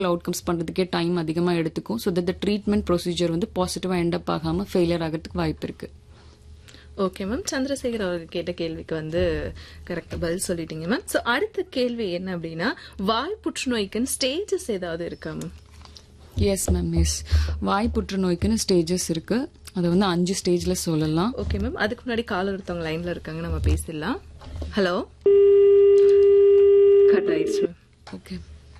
outcomes பண்றதுக்கே time அதிகமா எடுத்துக்கும் ஸோ தட் ட்ரீட்மெண்ட் ப்ரொசீஜர் வந்து பாசிட்டிவா எண்டப் ஆகாம ஃபெயிலியர் ஆகிறதுக்கு வாய்ப்பு இருக்கு ஓகே மேம் சந்திரசேகர் அவர்கள் கேட்ட கேள்விக்கு வந்து கரெக்டா பதில் சொல்லிட்டீங்க மேம் சோ அடுத்த கேள்வி என்ன அப்படின்னா வாய் புற்றுநோய்க்குன்னு ஸ்டேஜஸ் ஏதாவது இருக்கா மேம் எஸ் மேம் எஸ் வாய் புற்றுநோய்க்குன்னு ஸ்டேஜஸ் இருக்கு அதை வந்து அஞ்சு ஸ்டேஜ்ல சொல்லலாம் ஓகே மேம் அதுக்கு முன்னாடி காலர் ஒருத்தவங்க லைன்ல இருக்காங்க நம்ம பேசிடலாம் ஹலோ கட் ஆயிடுச்சு மேம் ஓகே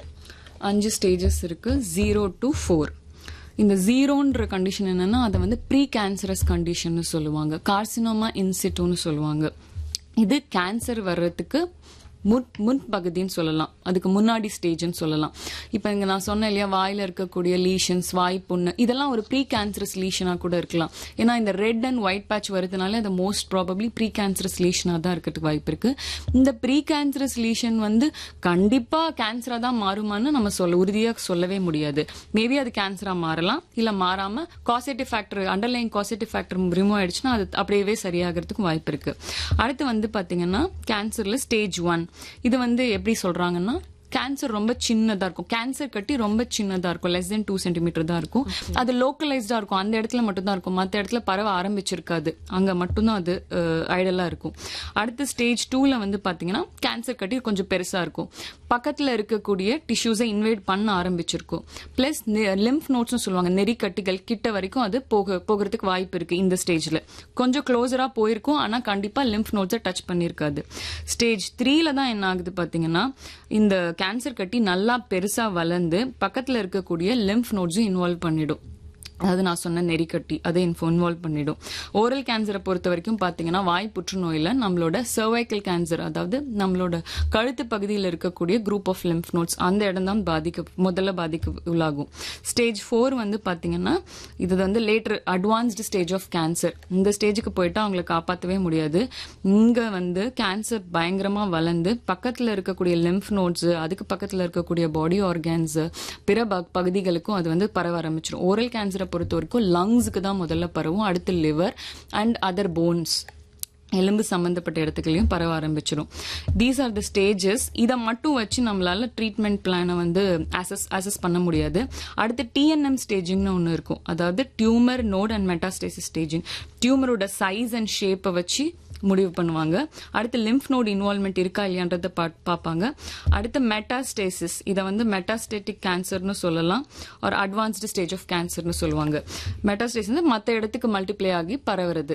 அஞ்சு ஸ்டேஜஸ் இருக்கு ஜீரோ டு ஃபோர் இந்த ஜீரோன்ற கண்டிஷன் என்னன்னா அதை வந்து ப்ரீ கேன்சரஸ் கண்டிஷன் சொல்லுவாங்க கார்சினோமா இன்சிட்டோன்னு சொல்லுவாங்க இது கேன்சர் வர்றதுக்கு முன் முன்பகுதின்னு சொல்லலாம் அதுக்கு முன்னாடி ஸ்டேஜ்னு சொல்லலாம் இப்போ இங்க நான் சொன்னேன் இல்லையா வாயில இருக்கக்கூடிய லீஷன்ஸ் வாய் புண்ணு இதெல்லாம் ஒரு ப்ரீ கேன்சரஸ் லீஷனா கூட இருக்கலாம் ஏன்னா இந்த ரெட் அண்ட் ஒயிட் பேட்ச் வருதுனால அது மோஸ்ட் ப்ராபப்ளி ப்ரீ கேன்சரஸ் லீஷனா தான் இருக்கிறதுக்கு வாய்ப்பு இருக்கு இந்த ப்ரீ கேன்சரஸ் லீஷன் வந்து கண்டிப்பா கேன்சரா தான் மாறுமான்னு நம்ம சொல்ல உறுதியா சொல்லவே முடியாது மேபி அது கேன்சரா மாறலாம் இல்ல மாறாம causative factor underline causative factor remove ஆயிடுச்சுன்னா அது அப்படியே சரியாகிறதுக்கு வாய்ப்பு இருக்கு அடுத்து வந்து பாத்தீங்கன்னா கேன்சர்ல ஸ்டேஜ் ஒன் இது வந்து எப்படி சொல்றாங்கன்னா கேன்சர் ரொம்ப சின்னதா இருக்கும் கேன்சர் கட்டி ரொம்ப சின்னதா இருக்கும் லெஸ் தென் டூ சென்டிமீட்டர் தான் இருக்கும் அது லோக்கலைஸ்டா இருக்கும் அந்த இடத்துல மட்டும் தான் இருக்கும் மற்ற இடத்துல பரவ ஆரம்பிச்சிருக்காது அங்க மட்டும்தான் அது ஐடலா இருக்கும் அடுத்த ஸ்டேஜ் டூல வந்து பாத்தீங்கன்னா கேன்சர் கட்டி கொஞ்சம் பெருசா இருக்கும் பக்கத்துல இருக்கக்கூடிய டிஷ்யூஸை இன்வைட் பண்ண ஆரம்பிச்சிருக்கும் பிளஸ் லிம்ஃப் நோட்ஸ்னு சொல்லுவாங்க நெறி கட்டிகள் கிட்ட வரைக்கும் அது போக போகிறதுக்கு வாய்ப்பு இருக்கு இந்த ஸ்டேஜ்ல கொஞ்சம் க்ளோஸரா போயிருக்கும் ஆனா கண்டிப்பா லிம்ஃப் நோட்ஸை டச் பண்ணிருக்காது ஸ்டேஜ் த்ரீல தான் என்ன ஆகுது பாத்தீங்கன்னா இந்த கேன்சர் கட்டி நல்லா பெருசா வளர்ந்து பக்கத்துல இருக்கக்கூடிய லிம்ஃப் நோட்ஸும் இன்வால்வ் பண்ணிடும் அதாவது நான் சொன்ன நெறிக்கட்டி அதை இன்வால்வ் பண்ணிடும் ஓரல் கேன்சரை பொறுத்த வரைக்கும் பாத்தீங்கன்னா வாய் புற்றுநோயில நம்மளோட சர்வைக்கல் கேன்சர் அதாவது நம்மளோட கழுத்து பகுதியில் இருக்கக்கூடிய குரூப் ஆஃப் லிம்ஃப் நோட்ஸ் அந்த இடம் தான் பாதிக்க முதல்ல பாதிக்க உள்ளாகும் ஸ்டேஜ் ஃபோர் வந்து பாத்தீங்கன்னா இது வந்து later advanced stage of cancer இந்த ஸ்டேஜுக்கு போயிட்டு அவங்களை காப்பாற்றவே முடியாது இங்க வந்து கேன்சர் பயங்கரமா வளர்ந்து பக்கத்துல இருக்கக்கூடிய லிம்ஃப் நோட்ஸ் அதுக்கு பக்கத்துல இருக்கக்கூடிய பாடி ஆர்கான்ஸ் பிற பகுதிகளுக்கும் அது வந்து பரவ ஆரம்பிச்சிடும் ஓரல் கேன்சரை பொறுத்த வரைக்கும் லங்ஸுக்கு தான் முதல்ல பரவும் அடுத்து லிவர் அண்ட் அதர் போன்ஸ் எலும்பு சம்பந்தப்பட்ட இடத்துக்குலயும் பரவ ஆரம்பிச்சிடும் தீஸ் ஆர் த ஸ்டேஜஸ் இதை மட்டும் வச்சு நம்மளால ட்ரீட்மெண்ட் பிளானை வந்து அசஸ் அசஸ் பண்ண முடியாது அடுத்து டிஎன்எம் ஸ்டேஜிங்னு ஒன்று இருக்கும் அதாவது tumour node and metastasis staging டியூமரோட சைஸ் அண்ட் ஷேப்பை வச்சு முடிவு பண்ணுவாங்க அடுத்து லிம்ஃப் நோட் இன்வால்மெண்ட் இருக்கா இல்லையான்றத பார்ப்பாங்க அடுத்து மெட்டாஸ்டேசிஸ் இதை வந்து மெட்டாஸ்டேட்டிக் கேன்சர்னு சொல்லலாம் ஒரு அட்வான்ஸ்டு ஸ்டேஜ் ஆஃப் கேன்சர்னு சொல்லுவாங்க மெட்டாஸ்டேசிஸ் மற்ற இடத்துக்கு மல்டிப்ளை ஆகி பரவுறது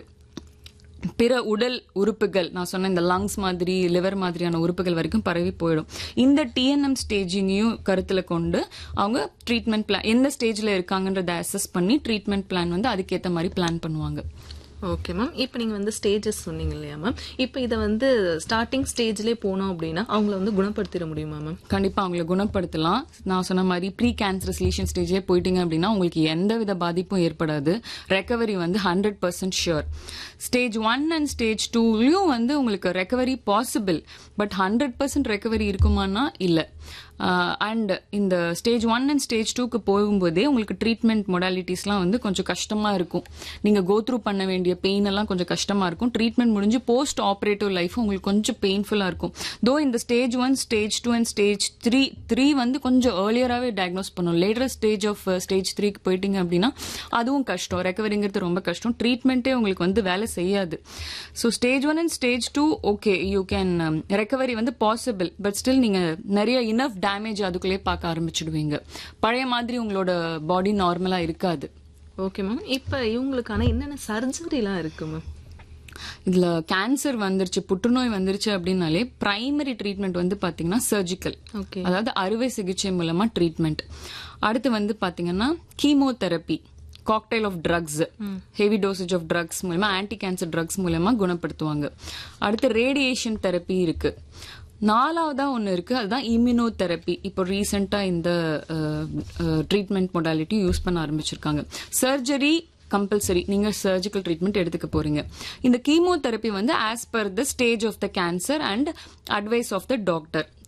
பிற உடல் உறுப்புகள் நான் சொன்ன இந்த லங்ஸ் மாதிரி லிவர் மாதிரியான உறுப்புகள் வரைக்கும் பரவி போயிடும் இந்த டிஎன்எம் ஸ்டேஜிங்கையும் கருத்துல கொண்டு அவங்க ட்ரீட்மெண்ட் பிளான் எந்த ஸ்டேஜ்ல இருக்காங்கன்றத அசஸ் பண்ணி ட்ரீட்மெண்ட் பிளான் வந்து அதுக்கேற்ற மாதிரி பிளான் பண்ணுவாங்க ஓகே மேம் இப்போ நீங்க வந்து ஸ்டேஜஸ் சொன்னீங்க இல்லையா மேம் இப்போ இதை வந்து ஸ்டார்டிங் ஸ்டேஜ்லேயே போனோம் அப்படின்னா அவங்கள வந்து குணப்படுத்திட முடியுமா மேம் கண்டிப்பா அவங்கள குணப்படுத்தலாம் நான் சொன்ன மாதிரி ப்ரீ கேன்சர் லீஷன் ஸ்டேஜே போயிட்டீங்க அப்படின்னா உங்களுக்கு எந்த வித பாதிப்பும் ஏற்படாது ரெக்கவரி வந்து hundred percent sure stage one and stage டூலயும் வந்து உங்களுக்கு recovery possible but hundred percent recovery இருக்குமானா இல்ல அண்ட் இந்த ஸ்டேஜ் ஒன் அண்ட் ஸ்டேஜ் டூக்கு போகும்போதே உங்களுக்கு ட்ரீட்மெண்ட் மொடாலிட்டிஸ்லாம் வந்து கொஞ்சம் கஷ்டமா இருக்கும் நீங்க கோ த்ரூ பண்ண வேண்டிய பெயின் எல்லாம் கொஞ்சம் கஷ்டமா இருக்கும் ட்ரீட்மெண்ட் முடிஞ்சு போஸ்ட் ஆப்ரேட்டிவ் லைஃப் உங்களுக்கு கொஞ்சம் பெயின்ஃபுல்லா இருக்கும் தோ இந்த stage one stage two and stage three three வந்து கொஞ்சம் ஏர்லியராகவே டயக்னோஸ் பண்ணும் லேட்டர் ஸ்டேஜ் ஆஃப் ஸ்டேஜ் த்ரீக்கு போயிட்டீங்க அப்படின்னா அதுவும் கஷ்டம் ரெக்கவரிங்கிறது ரொம்ப கஷ்டம் ட்ரீட்மெண்ட்டே உங்களுக்கு வந்து வேலை செய்யாது so stage one and stage two okay you can recovery வந்து பாசிபிள் பட் ஸ்டில் நீங்க நிறைய இனஃப் டேமேஜ் அதுக்குள்ளே பார்க்க ஆரம்பிச்சிடுவீங்க பழைய மாதிரி உங்களோட பாடி நார்மலா இருக்காது ஓகே மேம் இப்போ இவங்களுக்கான என்னென்ன சர்ஜரிலாம் இருக்கு மேம் இதுல கேன்சர் வந்துருச்சு புற்றுநோய் வந்துருச்சு அப்படின்னாலே பிரைமரி ட்ரீட்மெண்ட் வந்து பாத்தீங்கன்னா சர்ஜிக்கல் ஓகே அதாவது அறுவை சிகிச்சை மூலமா ட்ரீட்மெண்ட் அடுத்து வந்து பாத்தீங்கன்னா chemotherapy cocktail of drugs heavy dosage of drugs மூலமா ஆன்டி கேன்சர் ட்ரக்ஸ் மூலமா குணப்படுத்துவாங்க அடுத்து ரேடியேஷன் தெரப்பி இருக்கு நாலாவதா ஒன்று இருக்கு அதுதான் இம்யூனோதெரப்பி இப்போ ரீசெண்டா இந்த ட்ரீட்மெண்ட் மொடாலிட்டி யூஸ் பண்ண ஆரம்பிச்சிருக்காங்க சர்ஜரி கம்பல்சரி நீங்க சர்ஜிக்கல் ட்ரீட்மெண்ட் எடுத்துக்க போறீங்க இந்த கீமோதெரப்பி வந்து as per the stage of the cancer and advice of the doctor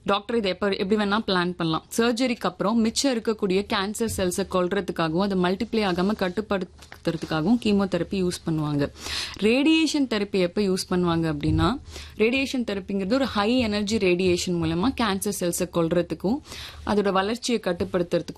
doctor இதை எப்ப எப்படி வேணா பிளான் பண்ணலாம் சர்ஜரிக்கு அப்புறம் மிச்சம் இருக்கக்கூடிய கேன்சர் செல்ஸை கொல்றதுக்காகவும் அதை மல்டிப்ளை ஆகாம கட்டுப்படுத்துறதுக்காகவும் கீமோதெரப்பி யூஸ் பண்ணுவாங்க ரேடியேஷன் தெரப்பி எப்ப யூஸ் பண்ணுவாங்க அப்படின்னா ரேடியேஷன் தெரப்பிங்கிறது ஒரு ஹை எனர்ஜி ரேடியேஷன் மூலமா கேன்சர் செல்ஸை கொல்றதுக்கும் அதோட வளர்ச்சியை கட்டுப்படுத்துறதுக்கும்